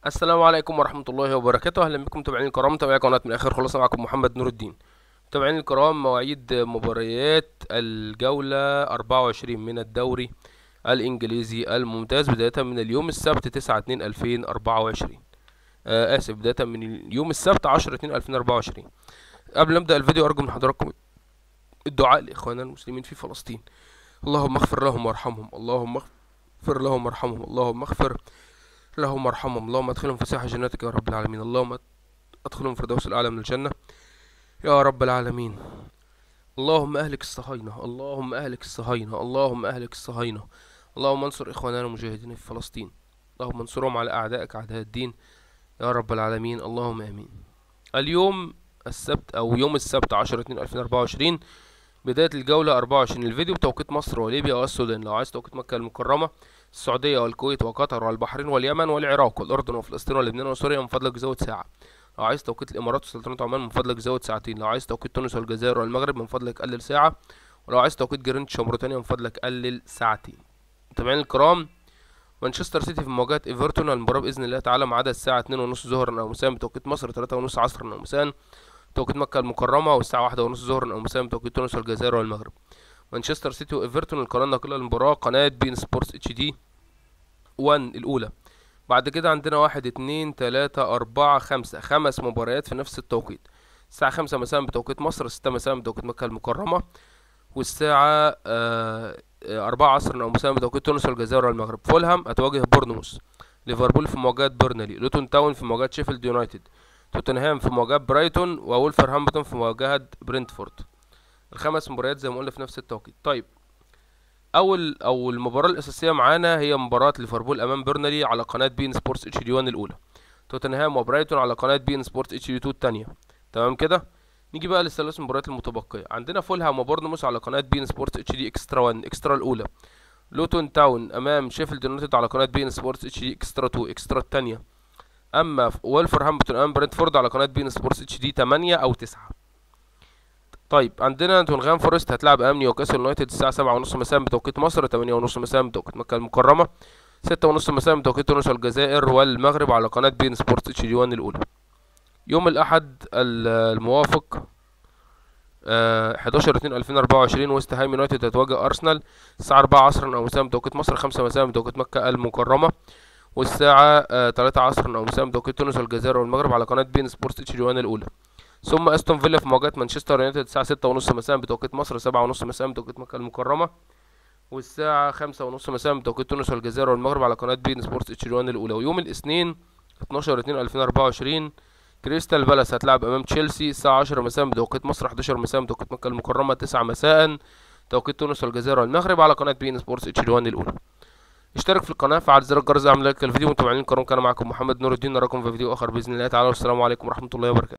السلام عليكم ورحمة الله وبركاته أهلا بكم متابعين الكرام متابعي قناة من الآخر خلاص معكم محمد نور الدين متابعين الكرام مواعيد مباريات الجولة 24 من الدوري الإنجليزي الممتاز بداية من اليوم السبت 9 2 2024 آه آسف بداية من اليوم السبت 10 2 2024 قبل ما أبدأ الفيديو أرجو من حضراتكم الدعاء لإخواننا المسلمين في فلسطين اللهم اغفر لهم وارحمهم اللهم اغفر لهم وارحمهم اللهم اغفر اللهم ارحمهم اللهم ادخلهم في ساحة جناتك يا رب العالمين اللهم ادخلهم فردوس الأعلى من الجنة يا رب العالمين اللهم أهلك الصهاينة اللهم أهلك الصهاينة اللهم أهلك الصهاينة اللهم انصر إخواننا المجاهدين في فلسطين اللهم انصرهم على أعدائك أعداء الدين يا رب العالمين اللهم آمين اليوم السبت أو يوم السبت 10 2 2024 بداية الجولة 24 الفيديو بتوقيت مصر وليبيا والسودان لو عايز توقيت مكة المكرمة السعودية والكويت وقطر والبحرين واليمن والعراق والأردن وفلسطين ولبنان وسوريا من فضلك زود ساعة لو عايز توقيت الإمارات وسلطنة عمان من فضلك زود ساعتين لو عايز توقيت تونس والجزائر والمغرب من فضلك قلل ساعة ولو عايز توقيت جرينتش وموريتانيا من فضلك قلل ساعتين متابعين الكرام مانشستر سيتي في مواجهة ايفرتون المباراة بإذن الله تعالى ميعادها الساعة اتنين ونص ظهرا أو مساء بتوقيت مصر تلاتة ونص عصرا أو مساء توقيت مكة المكرمة والساعة واحدة ونص ظهرا أو مساء بتوقيت تونس والجزائر والمغرب مانشستر سيتي وايفرتون القناة الناقلة للمباراة قناة بين سبورتس اتش دي 1 الأولى بعد كده عندنا واحد اتنين تلاتة أربعة خمسة خمس مباريات في نفس التوقيت الساعة خمسة مساء بتوقيت مصر ستة مساء بتوقيت مكة المكرمة والساعة آه أربعة عصرا أو مساء بتوقيت تونس والجزائر والمغرب فولهام هتواجه بورنموث ليفربول في مواجهة بيرنلي لوتون تاون في مواجهة شيفيلد يونايتد توتنهام في مواجهة برايتون وولفرهامبتون في مواجهة برنتفورد الخمس مباريات زي ما قلنا في نفس التوقيت طيب اول او المباراه الاساسيه معانا هي مباراه ليفربول امام بيرنلي على قناه بين سبورتس اتش دي 1 الاولى توتنهام وبرايتون على قناه بين سبورتس اتش دي 2 الثانيه تمام كده نيجي بقى للثلاث مباريات المتبقيه عندنا فولهام وبورنموث على قناه بين سبورتس اتش دي اكسترا 1 اكسترا الاولى لوتون تاون امام شيفيلد يونايتد على قناه بين سبورتس اتش دي اكسترا 2 اكسترا الثانيه اما وولفرهامبتون امام برنتفورد على قناه بين سبورتس اتش دي 8 او 9 طيب عندنا نوتنغهام فورست هتلعب امام نيوكاسل يونايتد الساعة سبعة ونص مساء بتوقيت مصر تمانية ونص مساء بتوقيت مكة المكرمة ستة ونص مساء بتوقيت تونس والجزائر والمغرب على قناة بين سبورت اتش دي 1 الأولى يوم الأحد الموافق حداشر اتنين ألفين أربعة وعشرين ويست هايم يونايتد هتواجه أرسنال الساعة أربعة عصرا أو مساء بتوقيت مصر خمسة مساء بتوقيت مكة المكرمة والساعة تلاتة عصرا أو مساء بتوقيت تونس والجزائر والمغرب على قناة بين سبورت اتش دي 1 الأولى ثم استون فيلا في مواجهة مانشستر يونايتد الساعة ستة ونص مساء بتوقيت مصر سبعة ونص مساء بتوقيت مكة المكرمة والساعة خمسة ونص مساء بتوقيت تونس والجزائر والمغرب على قناة بين سبورتس اتش دي 1 الأولى ويوم الاثنين اتناشر اتنين ألفين أربعة وعشرين كريستال بالاس هتلعب أمام تشيلسي الساعة عشرة مساء بتوقيت مصر حداشر مساء بتوقيت مكة المكرمة تسعة مساء توقيت تونس والجزائر والمغرب على قناة بين سبورتس اتش دي 1 الأولى اشترك في القناة فعل زر الجرس اعمل لايك الفيديو متابعين الكرام كان معكم محمد نور الدين نراكم في فيديو آخر بإذن الله تعالى والسلام عليكم ورحمة الله وبركاته